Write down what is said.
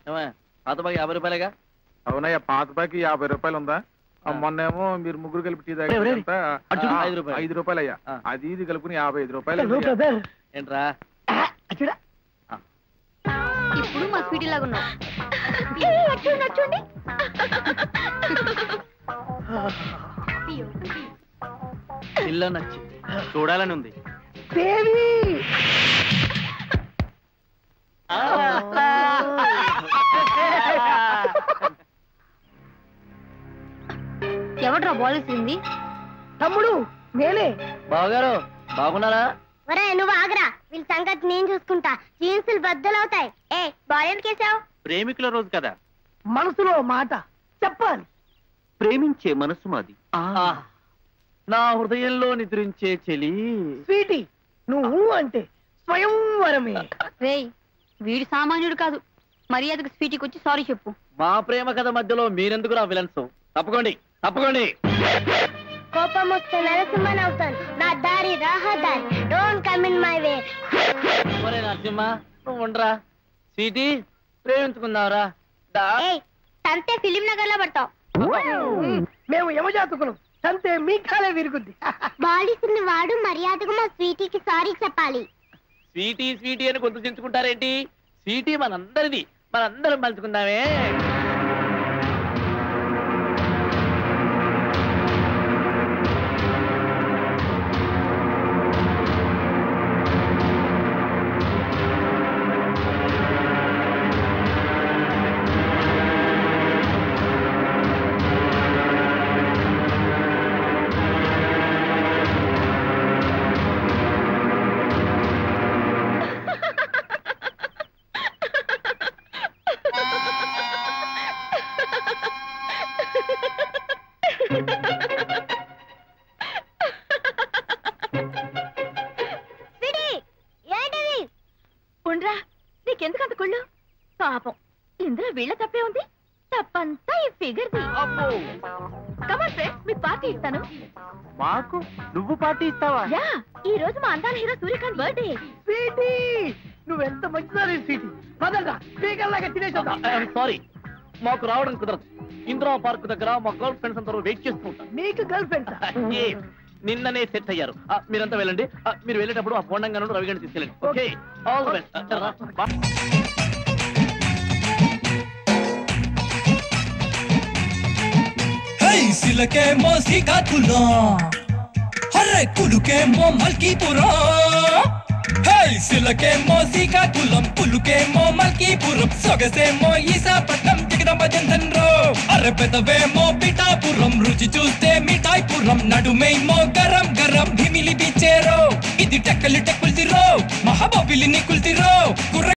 ఏమయ్య, పాత బాగా యాభై రూపాయలేగా అవునయ్యా పాత బాకి యాభై రూపాయలు ఉందా ఆ, మొన్నేమో మీరు ముగ్గురు కలిపి టీ ఒరేయ్, ఒరేయ్, తాగినంత అటు చూడు, ఐదు రూపాయలు. ఐదు రూపాయలు అయ్యా ఆ. అది ఇది కలుపుకుని యాభై ఐదు రూపాయలు హలో అయ్యా. బ్రదర్ ఏంట్రా అచ్చుడా ఇప్పుడు మా స్వీటీ లాగా ఉన్నావు చూడండి ఇల్లు నచ్చింది చూడాలని ఉంది దేవి ఎవడ్రా బాల్ ఇస్తుంది తమ్ముడు నేనే బావగారు బాగున్నారా ఒరే నువ్వు ఆగరా వీళ్ళ సంగతి నేను చూసుకుంటా జీన్సులు బద్దలవుతాయి ఏ బాల్ ఎందుకు వేసావు ప్రేమికుల రోజు కదా మనసులో మాట చెప్పాలి ప్రేమించే మనసు మాది నా హృదయంలో నిద్రించే చెలి స్వీటీ నువ్వు అంటే స్వయంవరమే రేయ్ వీడు సామాన్యుడు కాదు మర్యాదకు స్వీటీకి వచ్చి సారీ చెప్పు మా ప్రేమ కథ మధ్యలో మీరెందుకు రా విలన్స్ తప్పకోండి తప్పకోండి కోపం వస్తే నరసింహన్ అవుతాను నా దారి రహదారి don't come in my way ఒరే నరసింహ నువ్వు ఉండరా స్వీటీ ప్రేమించుకుందావరా దా ఏయ్ తంతే ఫిలిం నగర్ లో పడతావు మేము యమజాతకులం అంతే మీ కాలే విరుగుద్ది బాల్ ఇస్తుంది వాడు మర్యాదగా మా స్వీటీకి సారీ చెప్పాలి స్వీటీ స్వీటీ అని గొంతు చించుకుంటారేంటి స్వీటీ మనందరిది మనందరం పంచుకుందామే స్వీటీ ఏంటిది ఉండ్రా నీకెందుకంత కుళ్ళు పాపం ఇందులో వీళ్ళ తప్పే ఉంది తప్పంతా ఈ ఫిగర్ది కమన్ ఫ్రెండ్స్ మీకు పార్టీ ఇస్తాను మాకు నువ్వు పార్టీ ఇస్తావా యా ఈ రోజు మా అందాల హీరో సూర్యకాంత్ బర్త్డే స్వీటీ నువ్వెంత మంచిదారి స్వీటీ పదరా స్పీకర్ లాగా తినేసా సారీ మాకు రావడం కుదరదు ఇందిరా పార్క్ దగ్గర మా గర్ల్ ఫ్రెండ్స్ అందరూ వెయిట్ చేస్తూ ఉంటారు నీకు గర్ల్ ఫ్రెండ్ ఏ, నిన్ననే సెట్ అయ్యారు ఆ, మీరంతా వెళ్ళండి ఆ, మీరు వెళ్ళేటప్పుడు ఆ పోండంగా నుండి రవి గారిని తీసుకెళ్ళండి ఓకే ఆల్ ది బెస్ట్ హై సిలకేమో శ్రీకాకుళం హర్రే కులుకేమో మల్కీపురం హై సిలకేమో శ్రీకాకుళం పులుకేమో మల్కీపురం సొగసేమో ఈశాపట్నం జగదంబ జంధన్రో అర్రె పెదవేమో పిఠాపురం రుచి చూస్తే మిఠాయిపురం నడుమేమో గరం గరం భిమిలి బిచ్చేరో ఇది టెక్కలు టెక్కుల్తిరో మహాబాబిలిని కుల్తిరో కుర్ర